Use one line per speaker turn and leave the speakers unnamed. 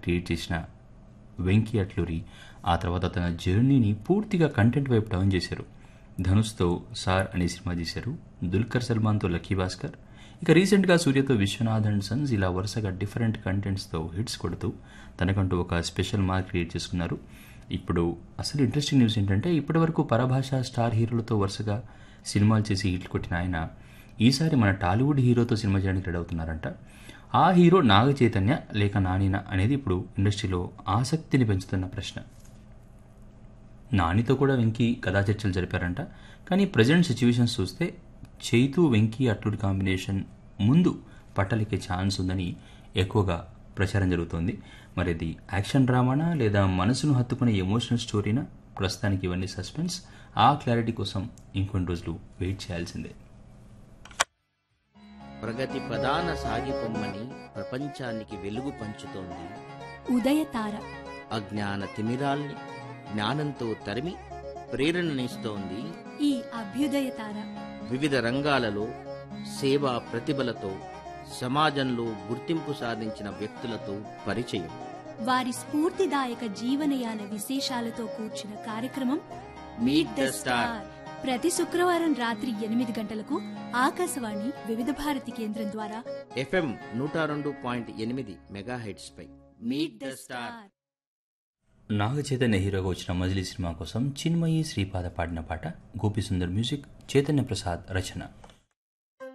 Create చేసిన వెంకీ అట్లూరి ఆ తర్వాత తన జర్నీని పూర్తిగా కంటెంట్ వైపు టర్న్ చేశారు ధనుష్తో సార్ అనే సినిమా చేశారు దుల్కర్ సల్మాన్తో లక్కీ భాస్కర్ ఇక రీసెంట్గా సూర్యతో విశ్వనాథ్ అండ్ సన్స్ ఇలా వరుసగా డిఫరెంట్ కంటెంట్స్తో హిట్స్ కొడుతూ తనకంటూ ఒక స్పెషల్ మార్క్ క్రియేట్ చేసుకున్నారు ఇప్పుడు అసలు ఇంట్రెస్టింగ్ న్యూస్ ఏంటంటే ఇప్పటివరకు పరభాష స్టార్ హీరోలతో వరుసగా సినిమాలు చేసి హిట్లు కొట్టిన ఆయన ఈసారి మన టాలీవుడ్ హీరోతో సినిమా చేయడానికి రెడీ అవుతున్నారంట ఆ హీరో నాగ చైతన్య లేక నానిన అనేది ఇప్పుడు ఇండస్ట్రీలో ఆసక్తిని పెంచుతున్న ప్రశ్న నానితో కూడా వెంకీ కథా చర్చలు జరిపారంట కానీ ప్రజెంట్ సిచ్యువేషన్స్ చూస్తే చైతు వెంకీ అట్లుడి కాంబినేషన్ ముందు పట్టలికే ఛాన్స్ ఉందని ఎక్కువగా ప్రచారం జరుగుతోంది మరి ఇది యాక్షన్ డ్రామానా లేదా మనసును హత్తుకునే ఎమోషనల్ స్టోరీనా ప్రస్తుతానికి ఇవన్నీ సస్పెన్స్ ఆ క్లారిటీ కోసం ఇంకొన్ని రోజులు వెయిట్ చేయాల్సిందే
ప్రగతి ప్రధాన సాగిపొమ్మని ప్రపంచానికి వెలుగు పంచుతోంది
ఉదయతార
అజ్ఞాన తిమిరాల్ని జ్ఞానంతో తరిమి ప్రేరణనిస్తోంది
ఈ అభ్యుదయతార
వివిధ రంగాలలో సేవా ప్రతిభలతో సమాజంలో గుర్తింపు సాధించిన వ్యక్తులతో పరిచయం
వారి స్ఫూర్తిదాయక జీవనయాన విశేషాలతో కూర్చిన కార్యక్రమం
Meet the Star.
ప్రతి శుక్రవారం రాత్రి ఎనిమిది గంటలకు ఆకాశవాణి వివిధ భారతి కేంద్రం ద్వారా
ఎఫ్ఎం నూట రెండు పాయింట్ ఎనిమిది మెగాహెడ్స్ పై meet the star
Naga Chaitanya హీరోగా వచ్చిన మజిలీ సినిమా కోసం చిన్మయి శ్రీపాద పాడిన పాట గోపి సుందర్ మ్యూజిక్ చైతన్య ప్రసాద్ రచన